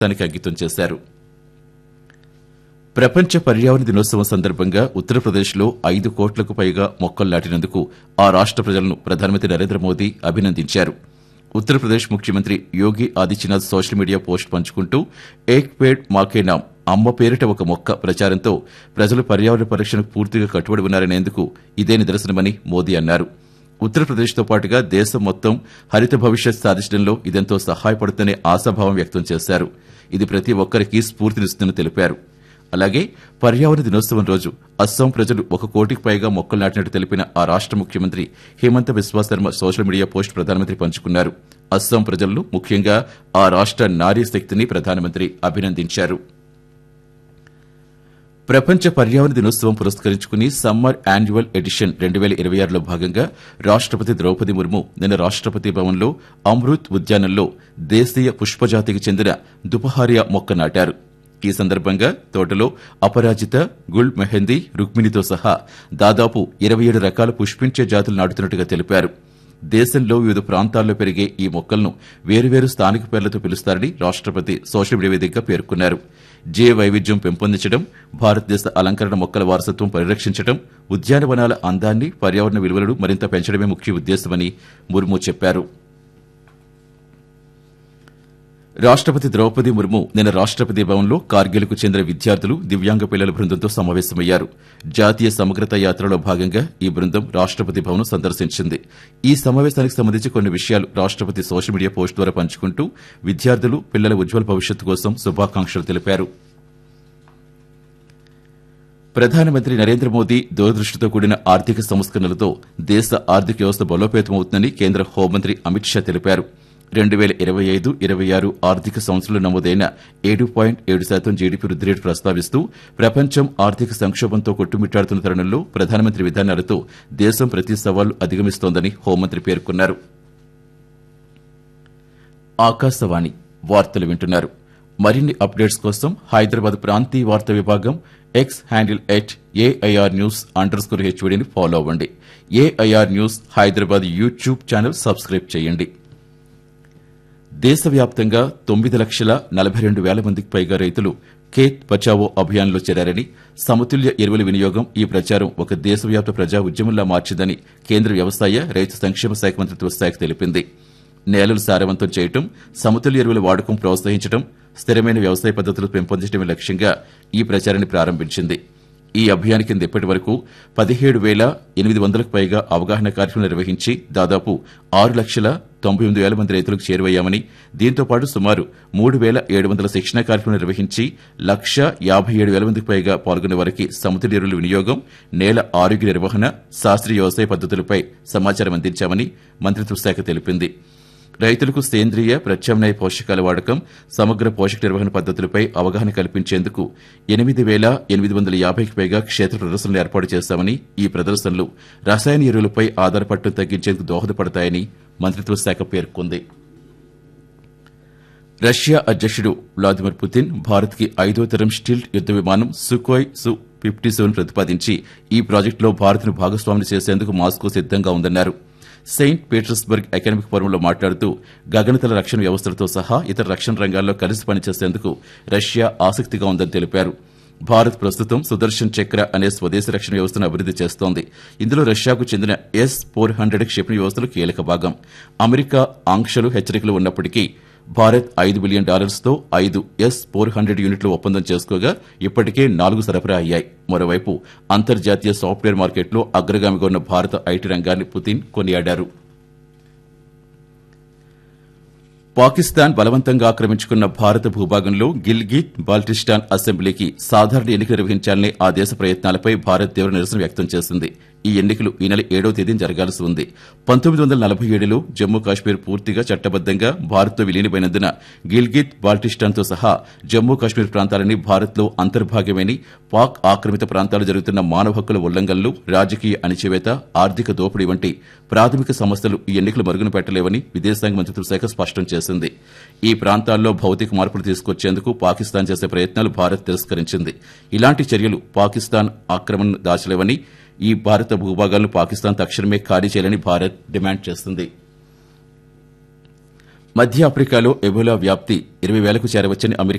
తనకి అంకితం చేశారు ప్రపంచ పర్యావరణ దినోత్సవం సందర్భంగా ఉత్తరప్రదేశ్లో ఐదు కోట్లకు పైగా మొక్కలు నాటినందుకు ఆ రాష్ట ప్రజలను ప్రధానమంత్రి నరేంద్ర మోదీ అభినందించారు ఉత్తరప్రదేశ్ ముఖ్యమంత్రి Yogi Adityanath social media post పంచుకుంటూ ఏక్ పేడ్ మాకే నామ్ అమ్మ పేరిట ఒక మొక్క ప్రచారంతో ప్రజలు పర్యావరణ పరిరక్షణకు పూర్తిగా కట్టుబడి ఉన్నారనేందుకు ఇదే నిదర్శనమని మోదీ అన్నారు ఉత్తరప్రదేశ్తో పాటుగా దేశం మొత్తం హరిత భవిష్యత్ సాధించడంలో ఇదెంతో సహాయపడుతుందనే ఆశాభావం వ్యక్తం చేశారు ఇది ప్రతి ఒక్కరికి స్ఫూర్తినిస్తుందని తెలిపారు అలాగే పర్యావరణ దినోత్సవం రోజు అస్సాం ప్రజలు ఒక కోటికి పైగా మొక్కలు నాటినట్టు తెలిపిన ఆ రాష్ట ముఖ్యమంత్రి Himanta Biswa Sarma social media post ప్రధానమంత్రి పంచుకున్నారు అస్సాం ప్రజలను ముఖ్యంగా ఆ రాష్ట నారీ శక్తిని ప్రధానమంత్రి అభినందించారు ప్రపంచ పర్యావరణ దినోత్సవం పురస్కరించుకుని సమ్మర్ యాన్యువల్ ఎడిషన్ రెండు వేల ఇరవై ఆరులో భాగంగా రాష్టపతి ద్రౌపది ముర్ము నిన్న రాష్టపతి భవన్లో అమృత్ ఉద్యానంలో దేశీయ పుష్పజాతికి చెందిన దుపహారియా మొక్క నాటారు ఈ సందర్భంగా తోటలో అపరాజిత గుల్ మెహందీ రుక్మిణితో సహా దాదాపు ఇరవై ఏడు రకాల పుష్పించే జాతులు నాటుతున్నట్టుగా తెలిపారు దేశంలో వివిధ ప్రాంతాల్లో పెరిగే ఈ మొక్కలను వేరువేరు స్థానిక పేర్లతో పిలుస్తారని రాష్టపతి సోషల్ మీడియా వేదికగా పేర్కొన్నారు జీవ వైవిధ్యం పెంపొందించడం భారతదేశ అలంకరణ మొక్కల వారసత్వం పరిరక్షించడం ఉద్యానవనాల అందాన్ని పర్యావరణ విలువలను మరింత పెంచడమే ముఖ్య ఉద్దేశమని ముర్ము చెప్పారు రాష్టపతి ద్రౌపది ముర్ము నిన్న రాష్టపతి భవన్లో కార్గిల్కు చెందిన విద్యార్థులు దివ్యాంగ పిల్లల బృందంతో సమావేశమయ్యారు జాతీయ సమగ్రత యాత్రలో భాగంగా ఈ బృందం రాష్టపతి భవన్ సందర్శించింది ఈ సమావేశానికి సంబంధించి కొన్ని విషయాలు రాష్టపతి సోషల్ మీడియా పోస్ట్ ద్వారా పంచుకుంటూ విద్యార్థులు పిల్లల ఉజ్వల భవిష్యత్తు కోసం శుభాకాంక్షలు తెలిపారు ప్రధానమంత్రి నరేంద్ర మోదీ దూరదృష్టితో కూడిన ఆర్థిక సంస్కరణలతో దేశ ఆర్థిక వ్యవస్థ బలోపేతమవుతుందని కేంద్ర హోంమంత్రి అమిత్ షా తెలిపారు రెండు వేల ఇరవై ఐదు ఇరవై ఆరు ఆర్థిక సంవత్సరంలో నమోదైన ఏడు పాయింట్ ఏడు శాతం జీడీపీ వృద్ధి రేటు ప్రస్తావిస్తూ ప్రపంచం ఆర్థిక సంక్షోభంతో కొట్టుమిట్టాడుతున్న తరుణంలో ప్రధానమంత్రి విధానాలతో దేశం ప్రతి సవాలు అధిగమిస్తోందని హోంమంత్రి పేర్కొన్నారు ఆకాశవాణి వార్తలు వింటున్నారు మరిన్ని అప్డేట్స్ కోసం హైదరాబాద్ ప్రాంతీయ వార్తా విభాగం X handle at AIR news under score హెచ్వీడీని ఫాలో అవ్వండి AIR news Hyderabad YouTube channel subscribe చేయండి దేశవ్యాప్తంగా తొమ్మిది లక్షల నలభై రెండు వేల మందికి పైగా రైతులు ఖేత్ బచావో అభియాన్లో చేరారని సమతుల్య ఎరువుల వినియోగం ఈ ప్రచారం ఒక దేశవ్యాప్త ప్రజా ఉద్యమంలా మార్చిందని కేంద్ర వ్యవసాయ రైతు సంక్షేమ శాఖ మంత్రిత్వ శాఖ తెలిపింది నేలలు సారవంతం చేయటం సమతుల్య ఎరువుల వాడకం ప్రోత్సహించడం స్థిరమైన వ్యవసాయ పద్దతులు పెంపొందించడమే లక్ష్యంగా ఈ ప్రచారాన్ని ప్రారంభించింది ఈ అభియాన్ కింద ఇప్పటి వరకు పదిహేడు వేల ఎనిమిది వందలకు పైగా అవగాహన కార్యక్రమం నిర్వహించి దాదాపు ఆరు లక్షల తొంభై ఎనిమిది వేల మంది రైతులకు చేరువయ్యామని దీంతో పాటు సుమారు మూడు వేల ఏడు వందల శిక్షణ కార్యక్రమం నిర్వహించి లక్ష యాభై ఏడు వేల మందికి పైగా పాల్గొనే వారికి సమతుల్య ఎరువుల వినియోగం నేల ఆరోగ్య నిర్వహణ శాస్త్రీయ వ్యవసాయ పద్దతులపై సమాచారం అందించామని మంత్రిత్వ శాఖ తెలిపింది రైతులకు సేంద్రియ ప్రత్యామ్నాయ పోషకాల వాడకం సమగ్ర పోషక నిర్వహణ పద్దతులపై అవగాహన కల్పించేందుకు ఎనిమిది వేల ఎనిమిది వందల యాభైకి పైగా క్షేత్ర ప్రదర్శనలు ఏర్పాటు చేశామని ఈ ప్రదర్శనలు రసాయన ఎరువులపై ఆధారపడటం తగ్గించేందుకు దోహదపడతాయని మంత్రిత్వ శాఖ పేర్కొంది రష్యా అధ్యక్షుడు వ్లాదిమిర్ పుతిన్ భారత్ కి ఐదో తరం స్టిల్ట్ యుద్ద విమానం సుకోయ్ సు ఫిఫ్టీ సెవెన్ ప్రతిపాదించి ఈ ప్రాజెక్టులో భారత్ను భాగస్వామిని చేసేందుకు మాస్కో సిద్దంగా ఉందన్నారు సెయింట్ పీటర్స్బర్గ్ ఎకనామిక్ ఫోరంలో మాట్లాడుతూ గగనతల రక్షణ వ్యవస్థలతో సహా ఇతర రక్షణ రంగాల్లో కలిసి పనిచేసేందుకు రష్యా ఆసక్తిగా ఉందని తెలిపారు భారత్ ప్రస్తుతం సుదర్శన్ చక్ర అనే స్వదేశీ రక్షణ వ్యవస్థను అభివృద్ది చేస్తోంది ఇందులో రష్యాకు చెందిన ఎస్ ఫోర్ హండ్రెడ్ క్షిపణి వ్యవస్థలు కీలక భాగం అమెరికా ఆంక్షలు హెచ్చరికలు ఉన్నప్పటికీ భారత్ ఐదు బిలియన్ డాలర్స్తో ఐదు ఎస్ ఫోర్ హండ్రెడ్ యూనిట్లు ఒప్పందం చేసుకోగా ఇప్పటికే నాలుగు సరఫరా అయ్యాయి మరోవైపు అంతర్జాతీయ సాఫ్ట్వేర్ మార్కెట్లో అగ్రగామిగా ఉన్న భారత ఐటీ రంగాన్ని పుతిన్ కొనియాడారు పాకిస్తాన్ బలవంతంగా ఆక్రమించుకున్న భారత భూభాగంలో గిల్గిట్ బాల్టిస్టాన్ అసెంబ్లీకి సాధారణ ఎన్నికలు నిర్వహించాలనే ఆ దేశ ప్రయత్నాలపై భారత్ తీవ్ర నిరసన వ్యక్తం చేసింది ఈ ఎన్నికలు ఈ నెల ఏడో తేదీన జరగాల్సి ఉంది పంతొమ్మిది వందల నలభై ఏడులో జమ్మూ కాశ్మీర్ పూర్తిగా చట్టబద్దంగా భారత్తో విలీనమైనందున గిల్గిత్ బాల్టిస్టాన్తో సహా జమ్మూ కాశ్మీర్ ప్రాంతాలన్నీ భారత్లో అంతర్భాగమని పాక్ ఆక్రమిత ప్రాంతాలు జరుగుతున్న మానవ హక్కుల ఉల్లంఘనలు రాజకీయ అణిచివేత ఆర్థిక దోపిడీ వంటి ప్రాథమిక సమస్యలు ఈ ఎన్నికలు మరుగున పెట్టలేవని విదేశాంగ మంత్రిత్వ శాఖ స్పష్టం చేసింది ఈ ప్రాంతాల్లో భౌతిక మార్పులు తీసుకొచ్చేందుకు పాకిస్తాన్ చేసే ప్రయత్నాలు భారత్ తిరస్కరించింది ఇలాంటి చర్యలు పాకిస్తాన్ ఆక్రమణను దాచలేవని ఈ భారత భూభాగాలను పాకిస్తాన్ తక్షణమే ఖాళీ చేయాలని భారత్ డిమాండ్ చేస్తుంది మధ్య ఆఫ్రికాలో ఎబోలా వ్యాప్తి ఇరవై వేలకు చేరవచ్చని అమెరికా